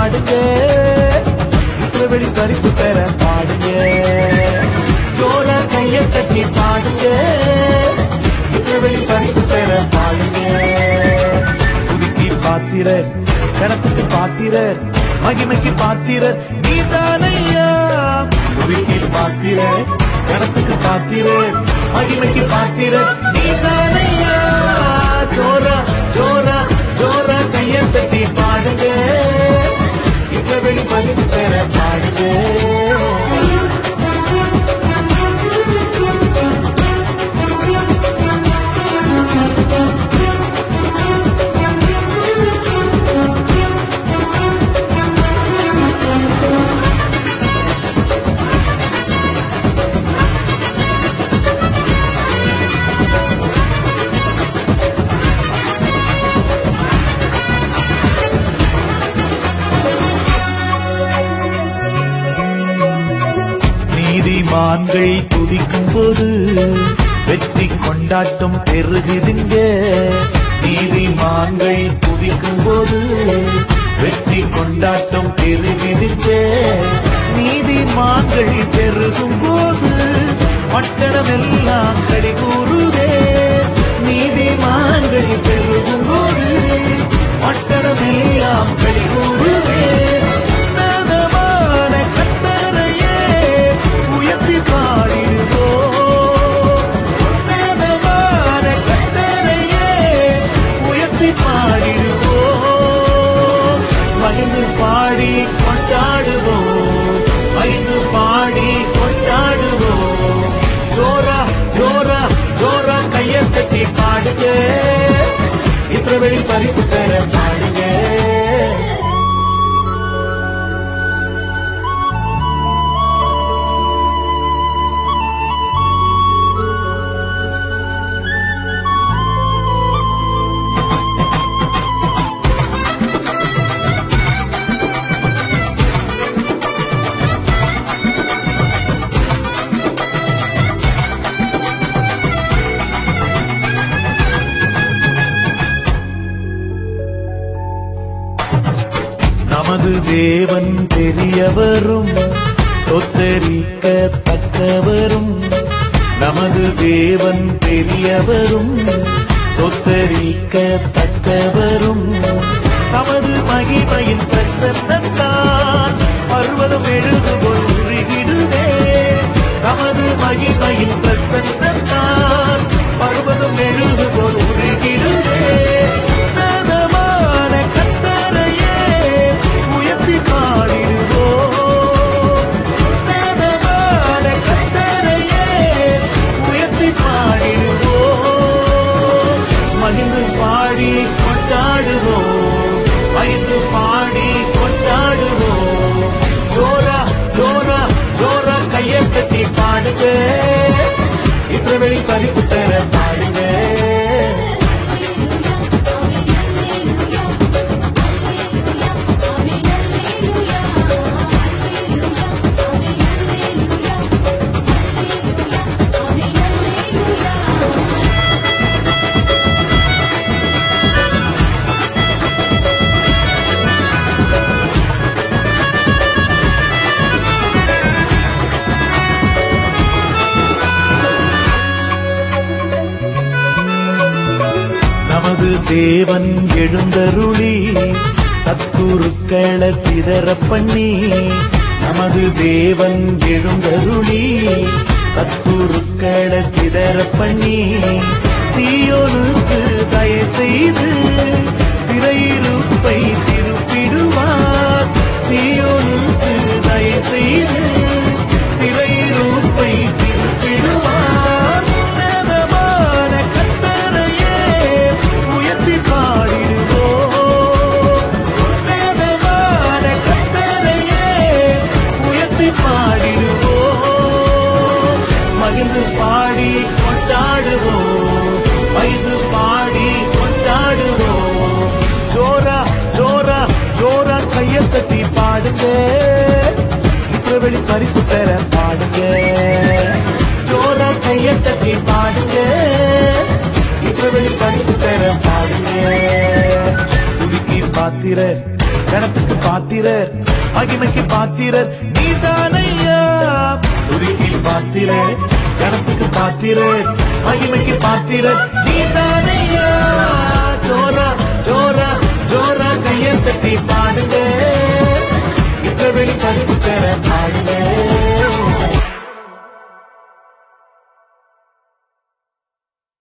பாடுங்க இஸ்ரவேலி பரிசு பெற பாடுங்க ஜோர கைய தட்டி பாடுங்க இஸ்ரவேலி பரிசு பெற பாடுங்க துதிக்கு பாத்திரர் கணத்துக்கு பாத்திரர் மகிமைக்கு பாத்திரர் நீதானையா துதிக்கு பாத்திரர் கணத்துக்கு பாத்திரர் மகிமைக்கு பாத்திரர் நீதானையா ஜோரா ஜோரா ஜோரா கைய தட்டி பாடுங்க இசைவெளி பரிசு பெற பாடுங்க நீதிமான்கள் துதிக்கும் போது வெற்றி கொண்டாட்டம் பெருகுதுங்க நீதிமான்கள் துதிக்கும் போது வெற்றி கொண்டாட்டம் பெருகுதுங்க நீதிமான்கள் பெருகும் போது பட்டணம் எல்லாம் கடி கூறுதே நீதிமான்கள் பெருகும் போது பட்டணம் எல்லாம் கடி கூறுதே உன்னதமான கட்டளையே உயர்த்தி பாடிடுவோ உன்னதமான கட்டளையே உயர்த்தி பாடிடுவோ மகிழ்ந்து பாடி கொண்டாடுவோம் மகிழ்ந்து பாடி கொண்டாடுவோம் ஜோரா ஜோரா ஜோரா கையை தட்டி பாடுங்க இஸ்ரவேலி பரிசு பெற பாடுங்க நமது தேவன் பெரியவரும் ஒத்தரிக்க தக்கவரும் நமது தேவன் பெரியவரும் ஒத்தரிக்க தக்கவரும் நமது மகிமையின் பிரசன்னத்தான் பர்வதம் எழுதுகொள் உருகிடுதே நமது மகிமையின் பிரசன்னத்தான் பர்வதம் எழுதுகொள் உருகிடுதே உன்னதமான கட்டளையே உயர்த்தி பாடிடுவோம் உன்னதமான கட்டளையே உயர்த்தி பாடிடுவோம் மகிழ்ந்து பாடி கொண்டாடுவோம் மகிழ்ந்து பாடி கொண்டாடுவோம் ஜோரா ஜோரா ஜோரா கையை தட்டி பாடுங்க இஸ்ரவேலி பரிசு பெற பாடுங்க நமது தேவன் எழுந்தருளி சத்துருக்கள சிதற பண்ணி நமது தேவன் எழுந்தருளி சத்துருக்கள சிதற பண்ணி சீயோனுக்கு தயை செய்து சிறையிருப்பை திருப்பிடுவார் சீயோனுக்கு தயை செய்து சிறையிருப்பை திருப்பிடுவார் உன்னதமான கட்டளையே உயர்த்தி பாடிடுவோம் உன்னதமான கட்டளையே உயர்த்தி பாடிடுவோம் மகிழ்ந்து பாடி கொண்டாடுவோம் மகிழ்ந்து பாடி கொண்டாடுவோம் ஜோரா ஜோரா ஜோரா கையை தட்டி பாடுங்க இஸ்ரவேலி பரிசு பெற பாடுங்க ஜோரா கையை தட்டி பாடுங்க இஸ்ரவேலி பரிசு பெற பாடுங்க துதிக்கு பாத்திரர் கணத்துக்கு பாத்திரர் மகிமைக்கு பாத்திரர் நீதானையா துதிக்கு பாத்திரர் கணத்துக்கு பாத்திரர் மகிமைக்கு பாத்திரர் நீதானையா ஜோரா ஜோரா ஜோரா கையை தட்டி பாடுங்க